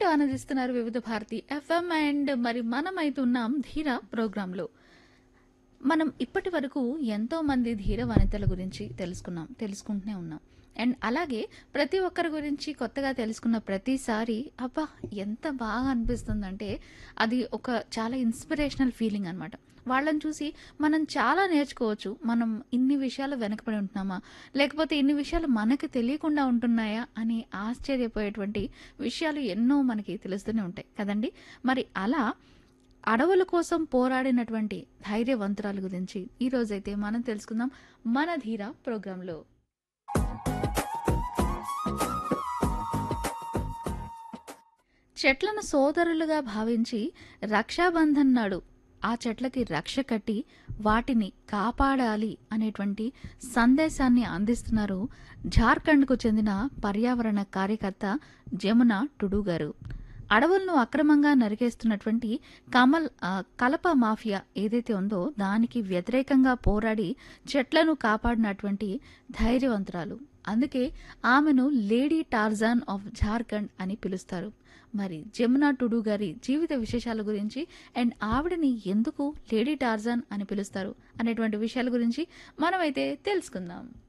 ఆనందిస్తున్నారు వివిధ Bharati FM and మరి మనమైతే ఉన్నాం ధీర ప్రోగ్రాంలో మనం ఇప్పటి వరకు ఎంతో మంది ధీర వనితల గురించి తెలుసుకున్నాం తెలుసుకుంటూనే ఉన్నాం అండ్ అలాగే ప్రతి ఒక్కరి గురించి కొత్తగా తెలుసుకున్న ప్రతిసారి అబ్బా ఎంత బాగా అనిపిస్తుందంటే అది ఒక చాలా ఇన్స్పిరేషనల్ ఫీలింగ్ అనమాట వాళ్ళని చూసి మనం చాలా నేర్చుకోవచ్చు మనం ఇన్ని విషయాలు వెనకబడి ఉంటున్నామా లేకపోతే ఇన్ని విషయాలు మనకు తెలియకుండా ఉంటున్నాయా అని ఆశ్చర్యపోయేటువంటి విషయాలు ఎన్నో మనకి తెలుస్తూనే ఉంటాయి కదండి మరి అలా అడవుల కోసం పోరాడినటువంటి ధైర్యవంతురాల గురించి ఈ రోజైతే మనం తెలుసుకుందాం మన ధీర ప్రోగ్రాంలో చెట్లను సోదరులుగా భావించి రక్షాబంధన్ నాడు ఆ చెట్లకి రక్ష కట్టి వాటిని కాపాడాలి అనేటువంటి సందేశాన్ని అందిస్తున్నారు జార్ఖండ్కు చెందిన పర్యావరణ కార్యకర్త జమున టుడు గారు అడవులను అక్రమంగా నరికేస్తున్నటువంటి కమల్ ఆ, కలప మాఫియా ఏదైతే ఉందో దానికి వ్యతిరేకంగా పోరాడి చెట్లను కాపాడినటువంటి ధైర్యవంతురాలు అందుకే ఆమెను లేడీ టార్జాన్ ఆఫ్ జార్ఖండ్ అని పిలుస్తారు మరి జమునా టుడు గారి జీవిత విశేషాల గురించి అండ్ ఆవిడని ఎందుకు లేడీ టార్జాన్ అని పిలుస్తారు అనేటువంటి విషయాల గురించి మనమైతే తెలుసుకుందాం